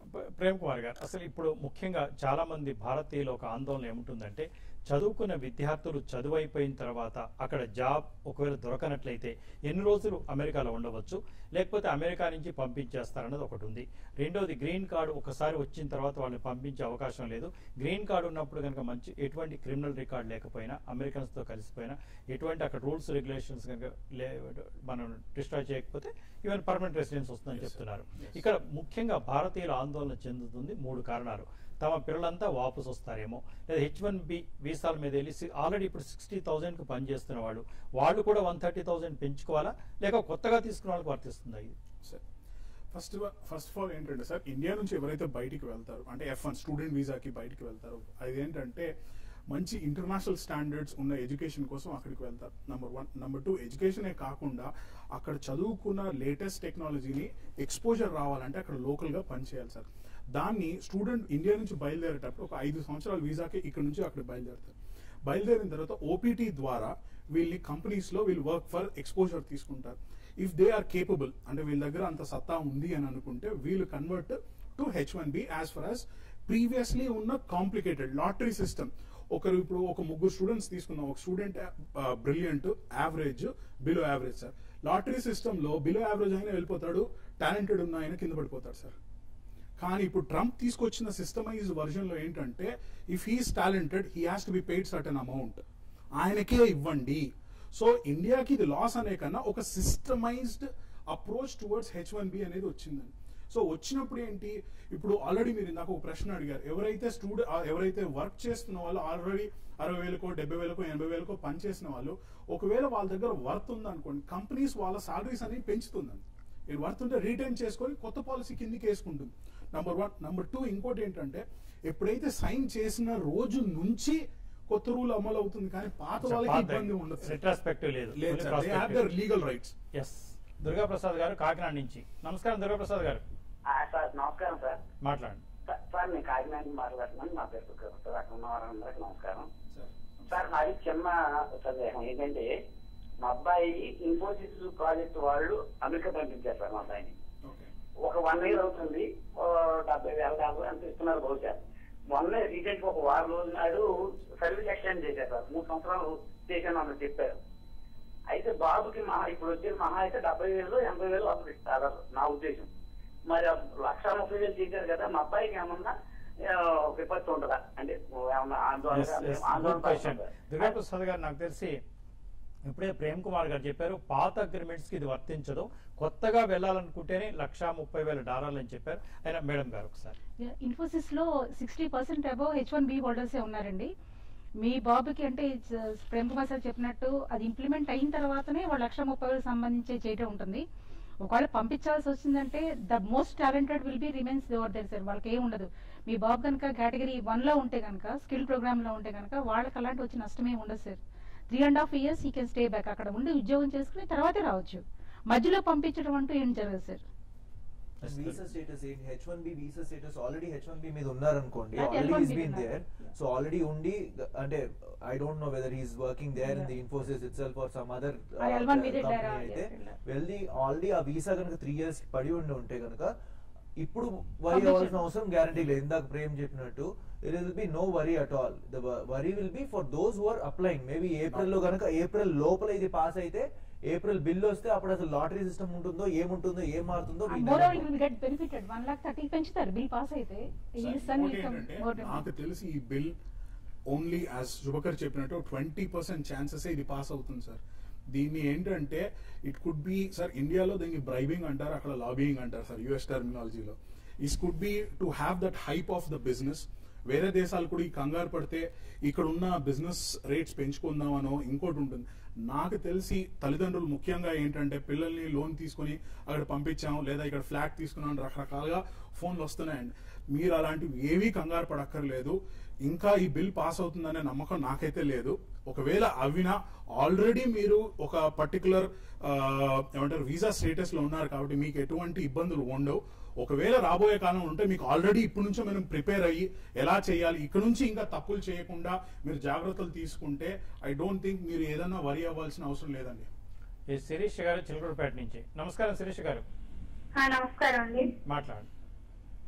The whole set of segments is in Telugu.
ప్ర- ప్రేమ్ కుమార్ గారు అసలు ఇప్పుడు ముఖ్యంగా చాలా మంది భారతీయులు ఒక ఆందోళన ఏముంటుందంటే చదువుకున్న విద్యార్థులు చదువు అయిపోయిన తర్వాత అక్కడ జాబ్ ఒకవేళ దొరకనట్లయితే ఎన్ని రోజులు అమెరికాలో ఉండవచ్చు లేకపోతే అమెరికా నుంచి పంపించేస్తారన్నది ఒకటి ఉంది రెండోది గ్రీన్ కార్డు ఒకసారి వచ్చిన తర్వాత వాళ్ళని పంపించే అవకాశం లేదు గ్రీన్ కార్డు ఉన్నప్పుడు కనుక మంచి ఎటువంటి క్రిమినల్ రికార్డ్ లేకపోయినా అమెరికన్స్ తో కలిసిపోయినా ఎటువంటి అక్కడ రూల్స్ రెగ్యులేషన్స్ కనుక లే- మనం డిస్ట్రాయ్ చేయకపోతే ఈవెన్ పర్మనెంట్ రెసిడెన్స్ వస్తుందని Yes, sir. చెప్తున్నారు Yes. ఇక్కడ ముఖ్యంగా భారతీయుల ఆందోళన చెందుతుంది మూడు కారణాలు తమ పిల్లలంతా వాపసు వస్తారేమో లేదా హెచ్ వన్ బి వీసాల మీద వెళ్ళి ఆల్రెడీ ఇప్పుడు సిక్స్టీ థౌసండ్ కి పనిచేస్తున్న వాళ్ళు వాళ్ళు కూడా వన్ థర్టీ థౌసండ్ పెంచుకోవాలా లేక కొత్తగా తీసుకున్న వాళ్ళకి వర్తిస్తుందా ఇది sir first first of all ఏంటంటే సార్ ఇండియా నుంచి ఎవరైతే బయటికి వెళ్తారో అంటే ఎఫ్ వన్ స్టూడెంట్ వీసాకి బయటికి వెళ్తారో అదేంటంటే మంచి ఇంటర్నేషనల్ స్టాండర్డ్స్ ఉన్న ఎడ్యుకేషన్ కోసం అక్కడికి వెళ్తారు నెంబర్ వన్ నెంబర్ టూ ఎడ్యుకేషనే కాకుండా అక్కడ చదువుకున్న లేటెస్ట్ టెక్నాలజీని ఎక్స్పోజర్ రావాలంటే అక్కడ లోకల్గా పనిచేయాలి సార్ దాన్ని స్టూడెంట్ ఇండియా నుంచి బయలుదేరేటప్పుడు ఒక ఐదు సంవత్సరాల వీసాకి ఇక్కడ నుంచి అక్కడ బయలుదేరుతారు బయలుదేరిన తర్వాత ఓపీటీ ద్వారా వీళ్ళని కంపెనీస్ లో వీళ్ళు వర్క్ ఫర్ ఎక్స్పోజర్ తీసుకుంటారు ఇఫ్ దే ఆర్ కేపబుల్ అంటే వీళ్ళ దగ్గర అంత సత్తా ఉంది అని అనుకుంటే వీళ్ళు convert to H one B as for as previously ఉన్న కాంప్లికేటెడ్ లాటరీ సిస్టమ్ ఒకరు ఇప్పుడు ఒక ముగ్గురు స్టూడెంట్స్ తీసుకున్నాం ఒక student brilliant average below average sir lottery system లో బిలో యావరేజ్ అయినా వెళ్ళిపోతాడు టాలెంటెడ్ ఉన్న ఆయన కింద పడిపోతాడు సార్ కానీ ఇప్పుడు ట్రంప్ తీసుకొచ్చిన సిస్టమైజ్ వర్జన్ లో ఏంటంటే if he's talented he has to be paid certain amount ఆయనకే ఇవ్వండి సో ఇండియాకి ఇది లాస్ అనే కన్నా ఒక systemized approach towards H one B అనేది వచ్చిందండి సో వచ్చినప్పుడు ఏంటి ఇప్పుడు ఆల్రెడీ మీరు నాకు ఒక ప్రశ్న అడిగారు ఎవరైతే స్టూడెంట్ ఎవరైతే వర్క్ చేస్తున్న వాళ్ళు ఆల్రెడీ అరవై వేలకో డెబ్బై వేలకో ఎనభై వేలకో పని చేసిన వాళ్ళు ఒకవేళ వాళ్ళ దగ్గర వర్త్ ఉందనుకోండి కంపెనీస్ వాళ్ళ సాలరీస్ అనేవి పెంచుతుందండి ఇది వర్త్ ఉంటే రీటైన్ చేసుకొని కొత్త పాలసీ కిందికి వేసుకుంటుంది నంబర్ వన్ నంబర్ టూ ఇంకోటి ఏంటంటే ఎప్పుడైతే సైన్ చేసిన రోజు నుంచి కొత్త రూల్ అమలు అవుతుంది కానీ పాత వాళ్ళకి ఇబ్బంది ఉండదు రెట్రాస్పెక్టివ్ లేదు లేదు sir they have their legal rights yes Durga Prasad గారు కాకినాడ నుంచి నమస్కారం దుర్గా ప్రసాద్ గారు ఆ, సార్ నమస్కారం సార్ మాట్లాడండి సార్, సార్ నేను కాకినాడ నుంచి మాట్లాడుతున్నాను నా పేరు సుఖ అక్కడ ఉన్న వారందరికీ నమస్కారం సార్ నాది చిన్న సందేహం ఏంటంటే మా అబ్బాయి ఇన్ఫోసిస్ ప్రాజెక్ట్ వాళ్ళు అమెరికా పంపించారు సార్ మా అబ్బాయిని ఓకే ఒక వన్ ఇయర్ అవుతుంది ఓ డెబ్బై వేల యాభై అంత ఇస్తున్నారు బహుశా మొన్న రీసెంట్ ఒక వారం రోజుల నాడు సర్వీస్ ఎక్స్టెండ్ చేశారు సార్ మూడు సంవత్సరాలు చేశాను అన్నది చెప్పారు అయితే బాబుకి మహా ఇప్పుడు వచ్చే మహా అయితే డెబ్బై వేలు ఎనభై వేలు అప్పుడు ఇస్తారు నా ఉద్దేశం మరి ఆ లక్ష ముప్పై వేలు చేశారు కదా మా అబ్బాయికి ఏమన్నా ఆ, విపత్తు ఉండదా అంటే ఏమన్నా ఆందోళన Yes, yes, ఆందోళన good question. పడుతుందా? దుర్గా ప్రసాద్ గారు నాకు తెలిసి ఇప్పుడే ప్రేమ్ కుమార్ గారు చెప్పారు పాత అగ్రిమెంట్స్ కి ఇది వర్తించదు కొత్తగా వెళ్ళాలనుకుంటేనే లక్షా ముప్పై వేల డాలర్లు అని చెప్పారు అయినా మేడం గారు ఒకసారి ఇన్ఫోసిస్ లో sixty percent above H one B holders ఉన్నారండి మీ బాబుకి అంటే it's, ప్రేమ్ కుమార్ సార్ చెప్పినట్టు అది ఇంప్లిమెంట్ అయిన తర్వాతనే వాళ్ళ లక్ష ముప్పై వేలు సంబంధించి చేయటం ఉంటుంది ఒకవేళ పంపించాల్సి వచ్చిందంటే the most talented will be remains over there sir వాళ్ళకి ఏం ఉండదు మీ బాబు కనుక కేటగిరీ వన్ లో ఉంటే కనుక స్కిల్ ప్రోగ్రామ్ లో ఉంటే కనుక వాళ్ళకి అలాంటి వచ్చి నష్టమే ఉండదు sir three and half years he can stay back అక్కడ ఉండి ఉద్యోగం చేసుకుని తర్వాతే రావచ్చు మధ్యలో పంపించడం అంటూ ఏం జరగదు సార్ వీసా స్టేటస్ ఏంటి H one B visa status already H one B మీద ఉన్నారనుకోండి అది ఆల్రెడీ L1B ఈస్ బీన్ ఉన్నారు. There Yeah. సో ఆల్రెడీ ఉండి అంటే I don't know whether is working there in the Yeah. Infosys itself or some other uh L1B వెళ్ళారా? అయితే Yes, వెళ్ళారు. వెళ్ళి ఆల్రెడీ ఆ వీసా కనుక త్రీ ఇయర్స్ పడి ఉండి ఉంటే కనుక ఇప్పుడు వరి Publish అవ్వాల్సిన it. అవసరం గ్యారంటీ లేదు ఇందాక ప్రేమ్ చెప్పినట్టు it will be no worry at all the worry will be for those who are applying maybe April లో కనుక ఏప్రిల్ లోపల ఇది పాస్ అయితే ఏప్రిల్ బిల్ వస్తే అప్పుడు అసలు లాటరీ సిస్టమ్ ఉంటుందో ఏముంటుందో ఏం మారుతుందో we more never over know. Will get benefited one lakh thirty పెంచుతారు బిల్ పాస్ అయితే ఈ సార్, సన్ ఇంకోటి ఏంటంటే, నాకు తెలిసి ఈ బిల్ ఓన్లీ యాజ్ శుభకర్ చెప్పినట్టు ట్వంటీ పర్సెంట్ ఛాన్సెస్ ఇది పాస్ అవుతుంది సార్ దీన్ని ఏంటంటే ఇట్ కుడ్ బి సార్ ఇండియాలో దీన్ని బ్రైబింగ్ అంటారు అక్కడ లాబింగ్ అంటారు సార్ యుఎస్ టర్మినాలజీలో is could be to have that hype of the business వేరే దేశాలు కూడా ఈ కంగారు పడితే ఇక్కడ ఉన్న బిజినెస్ రేట్స్ పెంచుకుందామనో ఇంకోటి ఉంటుంది నాకు తెలిసి తల్లిదండ్రులు ముఖ్యంగా ఏంటంటే పిల్లల్ని లోన్ తీసుకొని అక్కడ పంపించాం లేదా ఇక్కడ ఫ్లాట్ తీసుకున్నాం రకరకాలుగా ఫోన్లు వస్తున్నాయండి మీరు అలాంటివి ఏవీ కంగారు పడక్కర్లేదు ఇంకా ఈ బిల్ పాస్ అవుతుందనే నమ్మకం నాకైతే లేదు ఒకవేళ అవినా ఆల్రెడీ మీరు ఒక పర్టికులర్ ఏమంటారు వీసా స్టేటస్ లో ఉన్నారు కాబట్టి మీకు ఎటువంటి ఇబ్బందులు ఉండవు ఒకవేళ రాబోయే కాలం ఉంటే మీకు ఆల్రెడీ ఇప్పటి నుంచే మనం ప్రిపేర్ అయ్యి ఎలా చేయాలి ఇక్కడ నుంచి ఇంకా తప్పులు చేయకుండా మీరు జాగ్రత్తలు తీసుకుంటే ఐ డోంట్ థింక్ మీరు ఏదైనా వరి అవ్వాల్సిన అవసరం లేదండి ఈ శిరీష్ గారు చిలకూరుపేట నుంచి నమస్కారం శిరీష్ గారు ఆ, నమస్కారం అండి మాట్లాడండి అంటే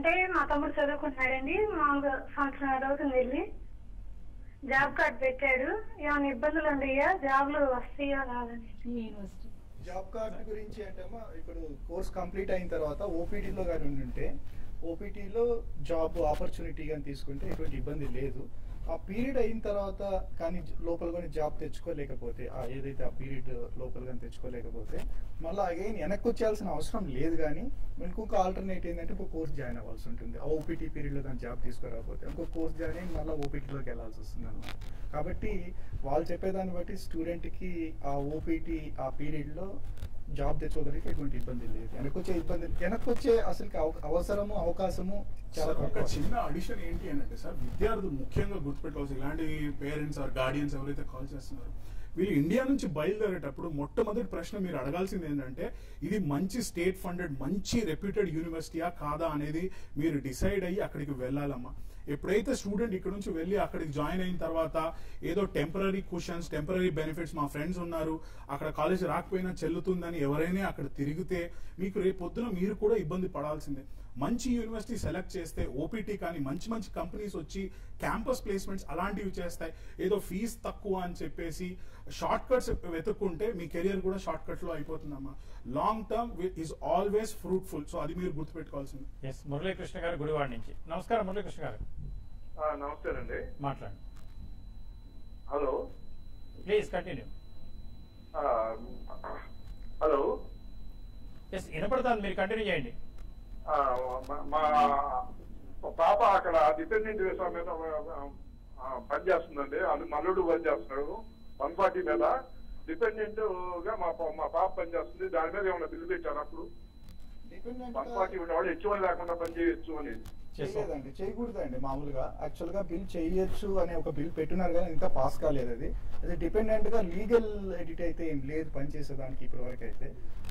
అంటే మా తమ్ముడు చదువుకుంటున్నాడండి మామూలుగా సంవత్సరం అవుతుంది వెళ్ళి జాబ్ కార్డ్ పెట్టాడు ఏమైనా ఇబ్బందులు ఉన్నాయా జాబ్లు వస్తాయా రాదని ఈ యూనివర్సిటీ జాబ్ కార్డ్ గురించి అంటేమో ఇప్పుడు కోర్స్ కంప్లీట్ అయిన తర్వాత ఓపీటీలో కానీ ఉంటే ఓపీటీలో జాబ్ ఆపర్చునిటీ కానీ తీసుకుంటే ఎటువంటి ఇబ్బంది లేదు ఆ పీరియడ్ అయిన తర్వాత కానీ లోపల కానీ జాబ్ తెచ్చుకోలేకపోతే ఆ ఏదైతే ఆ పీరియడ్ లోపల కానీ తెచ్చుకోలేకపోతే మళ్ళీ అగైన్ వెనక్కి వచ్చేయాల్సిన అవసరం లేదు కానీ ఇంకొక ఆల్టర్నేట్ ఏంటంటే ఇంకో కోర్స్ జాయిన్ అవ్వాల్సి ఉంటుంది ఆ ఓపీటీ పీరియడ్లో కానీ జాబ్ తీసుకురాకపోతే ఇంకో కోర్స్ జాయిన్ అయ్యి మళ్ళీ ఓపీటీలోకి వెళ్ళాల్సి వస్తుంది అన్నమాట కాబట్టి వాళ్ళు చెప్పేదాన్ని బట్టి స్టూడెంట్కి ఆ ఓపీటీ ఆ పీరియడ్లో జాబ్ తెచ్చుకోగలిగితే ఎటువంటి ఇబ్బంది లేదు వెనకొచ్చే ఇబ్బంది వెనకొచ్చే అసలు అవసరము అవకాశము చాలా సార్, ఒక తక్కువ చిన్న అడిషన్ ఏంటి అని అంటే సార్ విద్యార్థులు ముఖ్యంగా గుర్తుపెట్టుకోవాల్సి ఇలాంటి పేరెంట్స్ ఆర్ గార్డియన్స్ ఎవరైతే కాల్ చేస్తున్నారో వీళ్ళు ఇండియా నుంచి బయలుదేరేటప్పుడు మొట్టమొదటి ప్రశ్న మీరు అడగాల్సింది ఏంటంటే ఇది మంచి స్టేట్ ఫండెడ్ మంచి రెప్యూటెడ్ యూనివర్సిటీయా కాదా అనేది మీరు డిసైడ్ అయ్యి అక్కడికి వెళ్ళాలమ్మా ఎప్పుడైతే స్టూడెంట్ ఇక్కడ నుంచి వెళ్ళి అక్కడికి జాయిన్ అయిన తర్వాత ఏదో టెంపరీ క్వశ్చన్స్ టెంపరీ బెనిఫిట్స్ మా ఫ్రెండ్స్ ఉన్నారు అక్కడ కాలేజ్ రాకపోయినా చెల్లుతుందని ఎవరైనా అక్కడ తిరిగితే మీకు రేపు పొద్దున మీరు కూడా ఇబ్బంది పడాల్సిందే మంచి యూనివర్సిటీ సెలెక్ట్ చేస్తే ఓపీటీ కానీ మంచి మంచి కంపెనీస్ వచ్చి క్యాంపస్ ప్లేస్మెంట్స్ అలాంటివి చేస్తాయి ఏదో ఫీజ్ తక్కువ అని చెప్పేసి షార్ట్ కట్స్ వెతుక్కుంటే మీ కెరియర్ కూడా షార్ట్ కట్ లో అయిపోతుందమ్మా long term is always fruitful so అది మీరు గుర్తుపెట్టుకోవాల్సింది ఎస్ మురళీకృష్ణ గారు గుడివాడ నుంచి నమస్కారం మురళీకృష్ణ గారు నమస్తే అండి మాట్లాడండి హలో ప్లీజ్ కంటిన్యూ ఆ, హలో ఎస్ వినపడతాను మీరు కంటిన్యూ చేయండి ఆ, మా- మా మా పాప అక్కడ డిపెండెంట్ వేసా మీద ఆ, పనిచేస్తుందండి అది మల్లుడు పనిచేస్తున్నాడు వన్ ఫార్టీ మీద డిపెండెంట్ గా మా పా- మా పాప పనిచేస్తుంది దాని మీద ఏమైనా బిల్లు పెట్టారు అప్పుడు డిపెండెంట్ వన్ ఫార్టీ ఉండేవాళ్ళు హెచ్చువల్ లేకుండా పని చేయొచ్చు అని చేస్తాం చేయలేదండి చేయకూడదండి మామూలుగా యాక్చువల్ గా బిల్ చేయొచ్చు అనే ఒక బిల్ పెట్టినారు కానీ ఇంకా పాస్ కాలేదు అది అది డిపెండెంట్ గా లీగల్ ఎడిట్ అయితే ఏం లేదు పని చేసేదానికి ఇప్పటి వరకు అయితే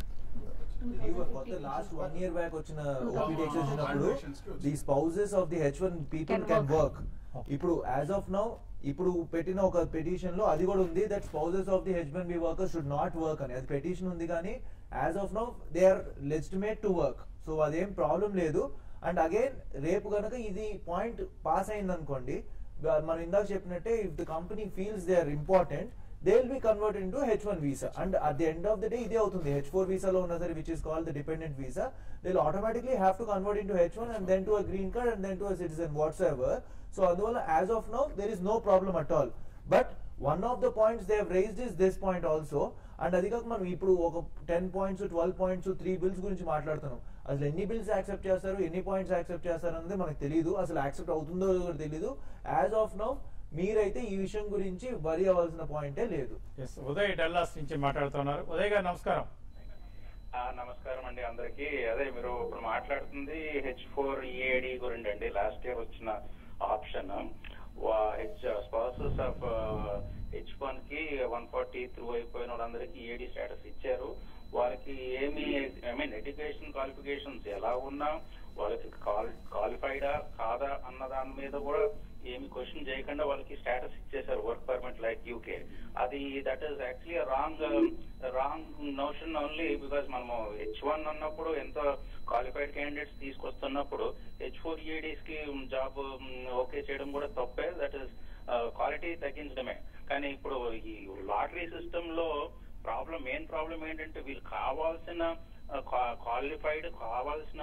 కొత్త లాస్ట్ వన్ ఇయర్ బ్యాక్ వచ్చిన ఓపీడీ ఎక్సెస్ ఉన్నప్పుడు Graduations కి వచ్చింది. The spouses of the H one people Can can work. Work ఇప్పుడు యాజ్ ఆఫ్ నౌ ఇప్పుడు పెట్టిన ఒక పెటిషన్ లో అది కూడా ఉంది that spouses of the H one B workers should not work అని అది పెటిషన్ ఉంది కానీ as of now they are legitimate to work so అదేం ప్రాబ్లం లేదు అండ్ అగైన్ రేపు కనుక ఇది పాయింట్ పాస్ అయింది అనుకోండి మనం ఇందాక చెప్పినట్టే if the company feels they are important they will be convert into H one visa and at the end of the day ఇదే అవుతుంది హెచ్ ఫోర్ వీసాలో ఉన్న సరే which is call the dependent visa they will automatically have to convert into H one and then to a green card and then to a citizen what's ever so అందువల్ల as of now there is no problem at all but one of the points they raised is this point also and అది కాక మనం ఇప్పుడు ఒక ten points twelve points three bills గురించి మాట్లాడుతున్నాం అసలు ఎన్ని బిల్స్ యాక్సెప్ట్ చేస్తారు ఎన్ని పాయింట్స్ యాక్సెప్ట్ చేస్తారు అనేది మనకు తెలియదు అసలు యాక్సెప్ట్ అవుతుందో కూడా తెలియదు యాజ్ ఆఫ్ నౌ మీరైతే ఈ విషయం గురించి వరి అవ్వాల్సిన పాయింటే లేదు ఎస్ ఉదయ్ డల్లాస్ నుంచి మాట్లాడుతున్నారు ఉదయ్ గారు నమస్కారం ఆ, నమస్కారం అండి అందరికి అదే మీరు ఇప్పుడు మాట్లాడుతుంది హెచ్ ఫోర్ ఈఏడి గురించి అండి లాస్ట్ ఇయర్ వచ్చిన option H spouses of H one కి వన్ ఫార్టీ త్రూ అయిపోయిన వాళ్ళందరికీ ఈఏడి స్టేటస్ ఇచ్చారు వాళ్ళకి ఏమి ఐ మీన్ ఎడ్యుకేషన్ క్వాలిఫికేషన్స్ ఎలా ఉన్నా వాళ్ళకి క్వాలిఫైడా కాదా అన్న దాని మీద కూడా ఏమి క్వశ్చన్ చేయకుండా వాళ్ళకి స్టేటస్ ఇచ్చేసారు వర్క్ పర్మిట్ లైక్ యూకే అది that is actually wrong wrong notion only because మనము హెచ్ వన్ అన్నప్పుడు ఎంత క్వాలిఫైడ్ క్యాండిడేట్స్ తీసుకొస్తున్నప్పుడు హెచ్ ఫోర్ ఈడీస్ కి జాబ్ ఓకే చేయడం కూడా తప్పే దట్ ఈస్ క్వాలిటీ తగ్గించడమే కానీ ఇప్పుడు ఈ లాటరీ సిస్టమ్ లో ప్రాబ్లం మెయిన్ ప్రాబ్లం ఏంటంటే వీళ్ళు కావాల్సిన క్వాలిఫైడ్ కావాల్సిన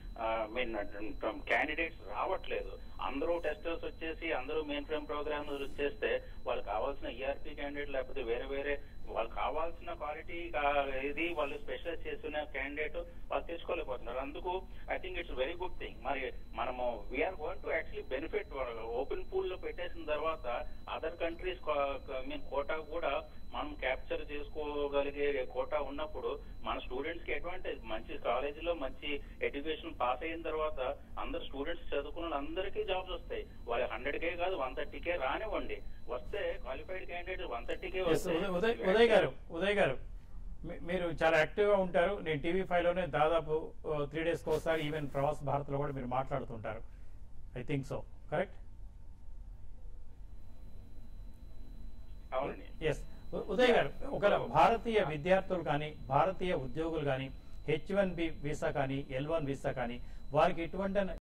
మీన్ క్యాండిడేట్స్ రావట్లేదు అందరూ టెస్టర్స్ వచ్చేసి అందరూ మెయిన్ ఫ్రేమ్ ప్రోగ్రామ్ వచ్చేస్తే వాళ్ళకి కావాల్సిన ఈఆర్పీ క్యాండిడేట్ లేకపోతే వేరే వేరే వాళ్ళకి కావాల్సిన క్వాలిటీ ఇది వాళ్ళు స్పెషలైజ్ చేసిన క్యాండిడేట్ వాళ్ళు తీసుకోలేకపోతున్నారు అందుకు I think it's very good thing మరి మనము we're going to actually benefit open pool లో పెట్టేసిన తర్వాత అదర్ కంట్రీస్ మీన్ కోటా కూడా మనం క్యాప్చర్ చేసుకోగలిగే కోటా ఉన్నప్పుడు మన స్టూడెంట్స్ కి అడ్వాంటేజ్ మంచి కాలేజీలో మంచి ఎడ్యుకేషన్ పాస్ అయిన తర్వాత అందరు స్టూడెంట్స్ చదువుకున్న అందరికీ జాబ్స్ వస్తాయి వాళ్ళ హండ్రెడ్ కే కాదు వన్ థర్టీ కే రానివ్వండి వస్తే qualified candidate one thirty K yes Uday Uday Uday garu Uday గారు మీ- మీరు చాలా యాక్టివ్ గా ఉంటారు నేను టీవీ ఫైవ్ లోనే దాదాపు త్రీ డేస్ ఒకసారి ఈవెన్ ప్రవాస్ భారత్ లో కూడా మీరు మాట్లాడుతుంటారు ఐ థింక్ సో కరెక్ట్ అవునండి ఎస్ ఉదయ్ గారు ఒకవేళ భారతీయ విద్యార్థులు కానీ భారతీయ ఉద్యోగులు కానీ హెచ్ వన్ బి వీసా కానీ ఎల్ వన్ వీసా కానీ వారికి ఎటువంటి